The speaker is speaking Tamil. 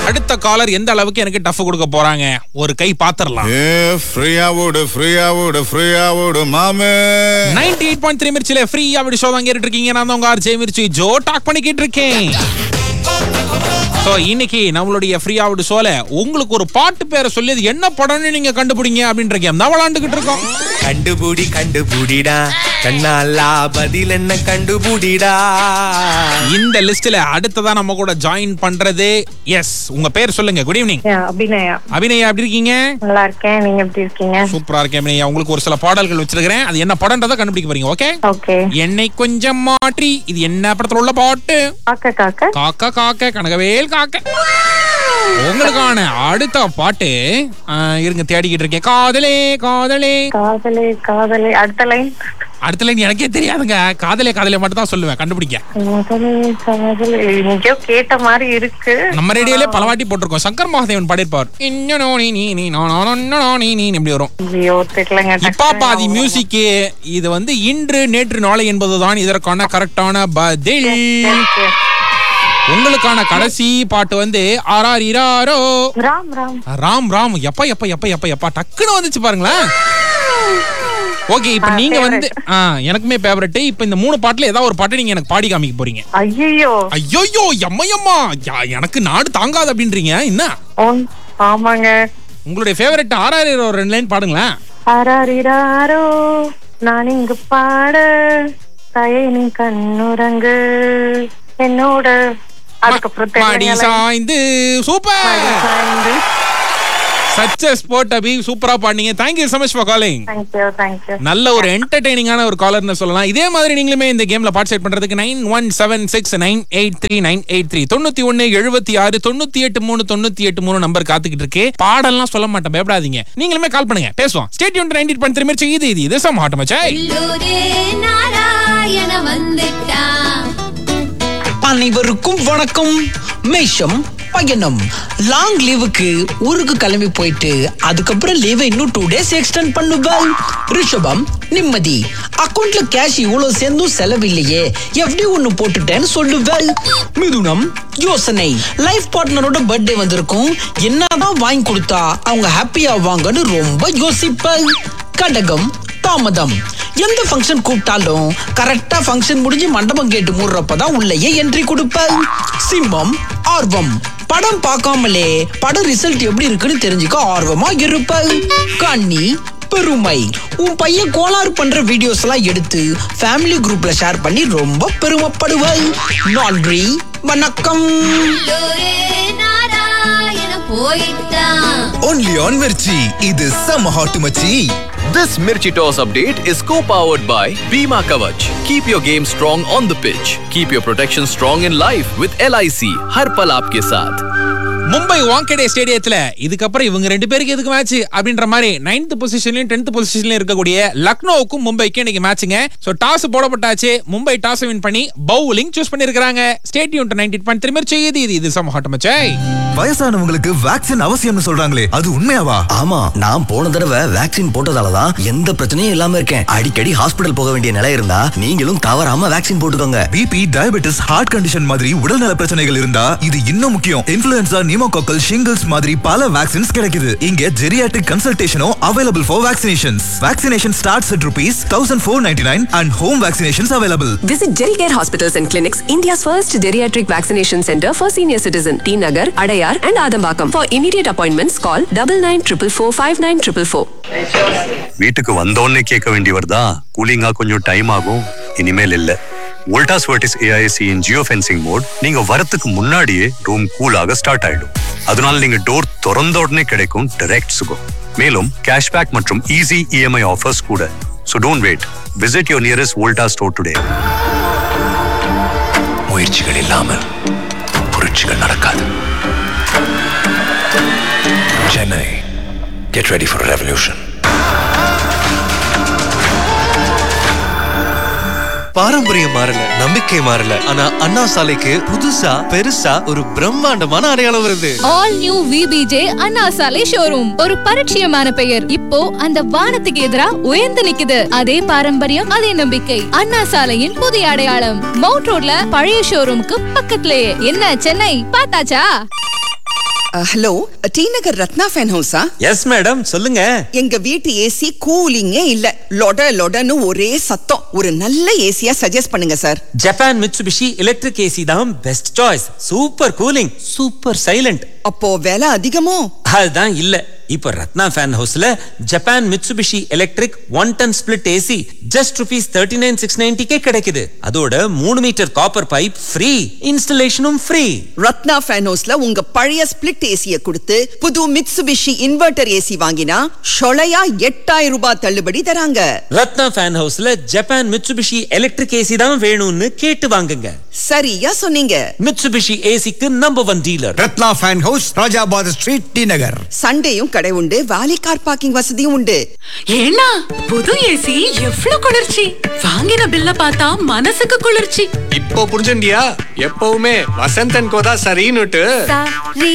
அடுத்த காலர் எந்த அளவுக்கு எனக்கு டஃப் கொடுக்க போறாங்க ஒரு கை பாத்திரலாம் ஏ ஃப்ரீயா விடு ஃப்ரீயா விடு ஃப்ரீயா விடு மாமே நைன்டி எயிட் பாயிண்ட் த்ரீ மிர்ச்சில ஃப்ரீயா விடு ஷோ தான் கேட்டுட்டு இருக்கீங்க நான் தான் உங்க ஆர்ஜே மிர்ச்சி ஜோ டாக் பண்ணிக்கிட்டு இருக்கேன் ஸோ இன்னைக்கு நம்மளுடைய ஃப்ரீயா விடு ஷோல உங்களுக்கு ஒரு பாட்டு பேரை சொல்லி அது என்ன படம்னு நீங்க கண்டுபிடிங்க அப்படின்ற கேம் தான் விளாண்டுகிட்டு இருக்கோம் கண்டுபுடி கண்டுபுடிடா கண்ணாலா பதில் என்ன கண்டுபுடிடா இந்த லிஸ்ட்ல அடுத்ததா நம்ம கூட ஜாயின் பண்றது எஸ் உங்க பேர் சொல்லுங்க good evening yeah, Abhinaya Abhinaya எப்படி இருக்கீங்க நல்லா இருக்கேன் நீங்க எப்படி இருக்கீங்க சூப்பரா இருக்கேன் அபிநயா உங்களுக்கு ஒரு சில பாடல்கள் வச்சிருக்கிறேன் அது என்ன படம்ன்றதை கண்டுபிடிக்க போறீங்க ஓகே ஓகே என்னை கொஞ்சம் மாற்றி இது என்ன படத்துல உள்ள பாட்டு காக்க காக்க காக்கா காக்க கனகவேல் காக்க உங்களுக்கான அடுத்த பாட்டு ஆ, இருங்க தேடிக்கிட்டு இருக்கேன் காதலே காதலே காதலே காதலே அடுத்த லைன் அடுத்த லைன் எனக்கே தெரியாதுங்க காதலே காதலே மட்டும் தான் சொல்லுவேன் கண்டுபிடிக்க காதலே காதலே எங்கேயோ கேட்ட மாதிரி இருக்கு நம்ம ரேடியோலே பல வாட்டி போட்டிருக்கோம் சங்கர் மகாதேவன் பாடியிருப்பார் இன்னொன்னு நீ நீ நீ நோ நோ நோ நோ நீ நீ இப்படி வரும் ஐயோ தெரியலங்க இப்பா பாதி மியூசிக் இது வந்து இன்று நேற்று நாளை என்பதுதான் இதற்கான கரெக்டான பதில் உங்களுக்கான கடைசி பாட்டு வந்து ஆரார் இராரோ ராம் ராம் ராம் ராம் எப்ப எப்ப எப்ப எப்ப எப்பா டக்குன்னு வந்துச்சு பாருங்களேன் ஓகே இப்ப ஆ, நீங்க வந்து favorite. ஆ, எனக்குமே ஃபேவரட் இப்ப இந்த மூணு பாட்டுல ஏதாவது ஒரு பாட்டு நீங்க எனக்கு பாடி காமிக்க போறீங்க ஐயோ ஐயோயோ எம்மையம்மா யா- எனக்கு நாடு தாங்காது அப்படின்றீங்க என்ன ஆமாங்க உங்களுடைய ஃபேவரட் ஆர்ஆர் ஒரு ரெண்டு லைன் பாடுங்களேன் ஆராரிராரோ நான் இங்கு பாட தயை நீ கண்ணுரங்கு என்னோட அதுக்கப்புறம் மாடி தெரியல சாய்ந்து super thank you such a sport Abhi சூப்பரா பாடுனீங்க thank you so much for calling thank you thank you நல்ல ஒரு என்டர்டைனிங்கான ஒரு காலர்னு சொல்லலாம் இதே மாதிரி நீங்களுமே இந்த கேம்ல பார்ட்டிசிபேட் பண்றதுக்கு nine one seven six nine eight three nine eight three தொண்ணூத்தி ஒன்னு எழுபத்தி ஆறு தொண்ணூத்தி எட்டு மூணு தொண்ணூத்தி எட்டு மூணு நம்பர் காத்துக்கிட்டு இருக்கு பாடலாம் சொல்ல மாட்டேன் பயப்படாதீங்க நீங்களுமே கால் பண்ணுங்க பேசுவோம் ஸ்டேட் யூன் நைன்டி பண்ணி திரும்பி இது இது இது சம் ஹாட் மச்சாய் எல்லோரே நாராயண வந்துட்டான் அனைவருக்கும் வணக்கம் மேஷம் பயணம் லாங் லீவுக்கு ஊருக்கு கிளம்பி போயிட்டு அதுக்கப்புறம் லீவை இன்னும் டூ டேஸ் எக்ஸ்டெண்ட் பண்ணுவேன் ரிஷபம் நிம்மதி அக்கவுண்ட்ல கேஷ் இவ்வளவு சேர்ந்தும் செலவில்லையே எப்படி ஒண்ணு போட்டுட்டேன்னு சொல்லுவேன் மிதுனம் யோசனை லைஃப் பார்ட்னரோட பர்த்டே வந்திருக்கும் என்னதான் வாங்கி கொடுத்தா அவங்க ஹாப்பி ஆவாங்கன்னு ரொம்ப யோசிப்பேன் கடகம் தாமதம் எந்த ஃபங்க்ஷன் கூப்பிட்டாலும் கரெக்டா ஃபங்க்ஷன் முடிஞ்சு மண்டபம் கேட்டு மூடுறப்பதான் உள்ளேயே என்ட்ரி கொடுப்பேன் சிம்மம் ஆர்வம் படம் பார்க்காமலே படம் ரிசல்ட் எப்படி இருக்குன்னு தெரிஞ்சுக்க ஆர்வமா இருப்பேன் கண்ணி பெருமை உன் பையன் கோளாறு பண்ற வீடியோஸ் எல்லாம் எடுத்து ஃபேமிலி குரூப்ல ஷேர் பண்ணி ரொம்ப பெருமைப்படுவேன் நன்றி வணக்கம் எல்லோரே நாராயண போயிட்டான் ஒன்லி ஆன் மிர்ச்சி இது செம்ம ஹாட் மச்சி This Mirchi Toss update is co-powered by Bima Kavach. Keep your game strong on the pitch. Keep your protection strong in life with LIC. हर पल आपके साथ. மும்பை வாங்கடே ஸ்டேடியத்துல இதுக்கப்புறம் இவங்க ரெண்டு பேருக்கு எதுக்கு மேட்ச் அப்படின்ற மாதிரி நைன்த் பொசிஷன்லயும் டென்த் பொசிஷன்லயும் இருக்கக்கூடிய லக்னோவுக்கும் மும்பைக்கும் இன்னைக்கு மேட்சுங்க சோ டாஸ் போடப்பட்டாச்சு மும்பை டாஸ் வின் பண்ணி பவுலிங் சூஸ் பண்ணிருக்காங்க ஸ்டேடியம் நைன்டீன் பாயிண்ட் திரும்ப செய்யுது இது இது சம ஹாட் மச்சாய் வயசானவங்களுக்கு வேக்சின் அவசியம்னு சொல்றாங்களே அது உண்மையாவா ஆமா நான் போன தடவை வேக்சின் போட்டதால தான் எந்த பிரச்சனையும் இல்லாம இருக்கேன் அடிக்கடி ஹாஸ்பிடல் போக வேண்டிய நிலை இருந்தா நீங்களும் தவறாம வேக்சின் போட்டுக்கோங்க பிபி டயபெட்டிஸ் ஹார்ட் கண்டிஷன் மாதிரி உடல்நல பிரச்சனைகள் இருந்தா இது இன்னும் முக்கியம் இன்ஃபுளுன்சா நியூமோகாக்கல் ஷிங்கிள்ஸ் மாதிரி பல வேக்சின்ஸ் கிடைக்குது இங்க ஜெரியாட்ரிக் கன்சல்டேஷனும் available for vaccinations vaccination starts at rupees thousand four ninety nine and home vaccinations available Visit Gericare Hospitals and Clinics, India's first geriatric vaccination center for senior citizen. T Nagar, Adayar, and Adambakam. For immediate appointments, call double nine triple four five nine triple four. வீட்டுக்கு வந்தோடனே கேட்க வேண்டியவர் தான் கூலிங்கா கொஞ்சம் டைம் ஆகும் இனிமேல் இல்ல Voltas Vertis AIC in geo fencing mode நீங்க வரத்துக்கு முன்னாடியே ரூம் கூலாக ஸ்டார்ட் ஆயிடும் அதனால நீங்க டோர் திறந்த உடனே கிடைக்கும் டைரக்ட் சுகம் மேலும் கேஷ்பேக் மற்றும் ஈஸி இஎம்ஐ ஆஃபர்ஸ் கூட so don't wait visit your nearest Voltas store today முயற்சிகள் இல்லாமல் புரட்சிகள் நடக்காது Chennai get ready for revolution பாரம்பரியம் மாறல நம்பிக்கை மாறல ஆனா அண்ணா சாலைக்கு புதுசா பெருசா ஒரு பிரம்மாண்டமான அடையாளம் வருது ஆல் நியூ விபிஜே அண்ணா சாலை ஷோரூம் ஒரு பரிச்சயமான பெயர் இப்போ அந்த வானத்துக்கு எதிரா உயர்ந்து நிக்குது அதே பாரம்பரியம் அதே நம்பிக்கை அண்ணா சாலையின் புதிய அடையாளம் மவுண்ட் ரோட்ல பழைய ஷோரூமுக்கு பக்கத்திலேயே என்ன சென்னை பார்த்தாச்சா hello T Nagar Ratna fan ஹவுஸா எஸ் மேடம் சொல்லுங்க எங்க வீட்டு ஏசி கூலிங்கே இல்ல லொட லொடன்னு ஒரே சத்தம் ஒரு நல்ல ஏசியா சஜஸ்ட் பண்ணுங்க sir Japan Mitsubishi electric AC தான் best choice super cooling super silent அப்போ விலை அதிகமோ அதுதான் இல்ல இப்ப ரத்னா ஃபேன் ஹவுஸ்ல Japan Mitsubishi electric one ton split AC just rupees thirty nine six நைன்டிக்கே கிடைக்குது அதோட மூணு மீட்டர் காப்பர் பைப் ஃப்ரீ இன்ஸ்டலேஷனும் ஃப்ரீ ரத்னா ஃபேன் ஹவுஸ்ல உங்க பழைய ஸ்பிளிட் ஏசிய கொடுத்து புது மிட்சுபிஷி இன்வெர்டர் ஏசி வாங்கினா ஷொலையா எட்டாயிரம் ரூபாய் தள்ளுபடி தராங்க ரத்னா ஃபேன் ஹவுஸ்ல ஜப்பான் மிட்சுபிஷி எலக்ட்ரிக் ஏசி தான் வேணும்னு கேட்டு வாங்குங்க சரியா சொன்னீங்க மிட்சுபிஷி ஏசிக்கு number one dealer Ratna fan house Rajabad street T Nagar சண்டேயும் கடை உண்டு வாலி கார் பார்க்கிங் வசதியும் உண்டு ஏன்னா புது ஏசி எவ்வளவு குளிர்ச்சி வாங்கின பில்ல பார்த்தா மனசுக்கு குளிர்ச்சி இப்போ புரிஞ்சுண்டியா எப்பவுமே வசந்தன் கோதா சரின்னுட்டு